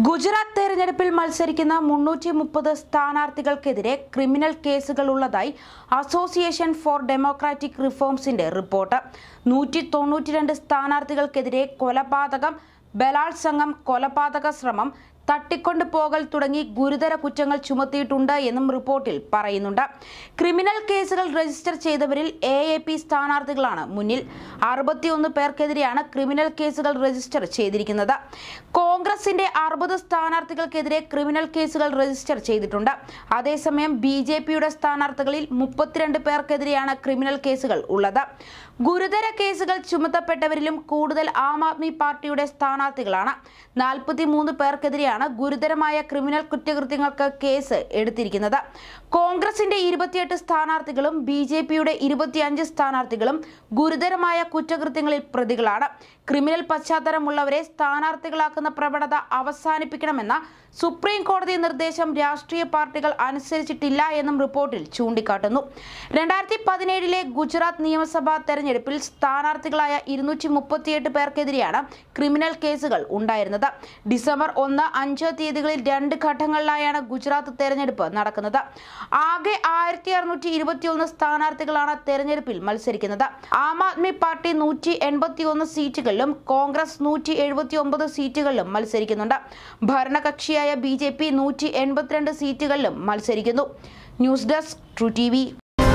ഗുജറാത്ത് തെരഞ്ഞെടുപ്പിൽ മത്സരിക്കുന്ന മുന്നൂറ്റി മുപ്പത് സ്ഥാനാർത്ഥികൾക്കെതിരെ ക്രിമിനൽ കേസുകൾ ഉള്ളതായി അസോസിയേഷൻ ഫോർ ഡെമോക്രാറ്റിക് റിഫോംസിന്റെ റിപ്പോർട്ട് നൂറ്റി തൊണ്ണൂറ്റിരണ്ട് സ്ഥാനാർത്ഥികൾക്കെതിരെ കൊലപാതകം ബലാത്സംഗം കൊലപാതക ശ്രമം തട്ടിക്കൊണ്ടു പോകൽ തുടങ്ങി ഗുരുതര കുറ്റങ്ങൾ ചുമത്തിയിട്ടുണ്ട് എന്നും റിപ്പോർട്ടിൽ പറയുന്നുണ്ട് ക്രിമിനൽ കേസുകൾ രജിസ്റ്റർ ചെയ്തവരിൽ എ എ പി സ്ഥാനാർത്ഥികളാണ് മുന്നിൽ അറുപത്തിയൊന്ന് പേർക്കെതിരെയാണ് ക്രിമിനൽ കേസുകൾ രജിസ്റ്റർ ചെയ്തിരിക്കുന്നത് കോൺഗ്രസിന്റെ അറുപത് സ്ഥാനാർത്ഥികൾക്കെതിരെ ക്രിമിനൽ കേസുകൾ രജിസ്റ്റർ ചെയ്തിട്ടുണ്ട് അതേസമയം ബി ജെ പിയുടെ സ്ഥാനാർത്ഥികളിൽ മുപ്പത്തിരണ്ട് പേർക്കെതിരെയാണ് ക്രിമിനൽ കേസുകൾ ഉള്ളത് ഗുരുതര കേസുകൾ ചുമത്തപ്പെട്ടവരിലും കൂടുതൽ ആം ആദ്മി പാർട്ടിയുടെ സ്ഥാനാർത്ഥികളാണ് നാൽപ്പത്തിമൂന്ന് പേർക്കെതിരെയാണ് ഗുരുതരമായ ക്രിമിനൽ കുറ്റകൃത്യങ്ങൾക്ക് കേസ് എടുത്തിരിക്കുന്നത് കോൺഗ്രസിന്റെ ഇരുപത്തിയെട്ട് സ്ഥാനാർത്ഥികളും ബി ജെ പിയുടെ ഇരുപത്തിയഞ്ച് സ്ഥാനാർത്ഥികളും ഗുരുതരമായ കുറ്റകൃത്യങ്ങളിൽ പ്രതികളാണ് ക്രിമിനൽ പശ്ചാത്തലമുള്ളവരെ സ്ഥാനാർത്ഥികളാക്കുന്ന പ്രവണത അവസാനിപ്പിക്കണമെന്ന സുപ്രീം കോടതി നിർദ്ദേശം രാഷ്ട്രീയ പാർട്ടികൾ അനുസരിച്ചിട്ടില്ല എന്നും റിപ്പോർട്ടിൽ ചൂണ്ടിക്കാട്ടുന്നു രണ്ടായിരത്തി പതിനേഴിലെ ഗുജറാത്ത് നിയമസഭാ തെരഞ്ഞെടുപ്പിൽ സ്ഥാനാർത്ഥികളായ ഇരുന്നൂറ്റി മുപ്പത്തിയെട്ട് പേർക്കെതിരെയാണ് ക്രിമിനൽ കേസുകൾ ഉണ്ടായിരുന്നത് ഡിസംബർ ഒന്ന് അഞ്ച് തീയതികളിൽ രണ്ട് ഘട്ടങ്ങളിലായാണ് ഗുജറാത്ത് തെരഞ്ഞെടുപ്പ് നടക്കുന്നത് ആകെ ആയിരത്തി അറുന്നൂറ്റി ഇരുപത്തിയൊന്ന് സ്ഥാനാർത്ഥികളാണ് തെരഞ്ഞെടുപ്പിൽ മത്സരിക്കുന്നത് ആം ആദ്മി പാർട്ടി നൂറ്റി എൺപത്തിയൊന്ന് സീറ്റുകളിലും കോൺഗ്രസ് നൂറ്റി എഴുപത്തി ഒമ്പത് സീറ്റുകളിലും മത്സരിക്കുന്നുണ്ട് ഭരണകക്ഷിയായ ബി ജെ പി നൂറ്റി എൺപത്തിരണ്ട് സീറ്റുകളിലും മത്സരിക്കുന്നു news desk true T V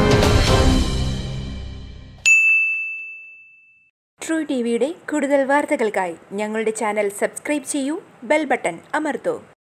true T വിയുടെ കൂടുതൽ വാർത്തകൾക്കായി ഞങ്ങളുടെ ചാനൽ സബ്സ്ക്രൈബ് ചെയ്യൂ ബെൽ ബട്ടൺ അമർത്തൂ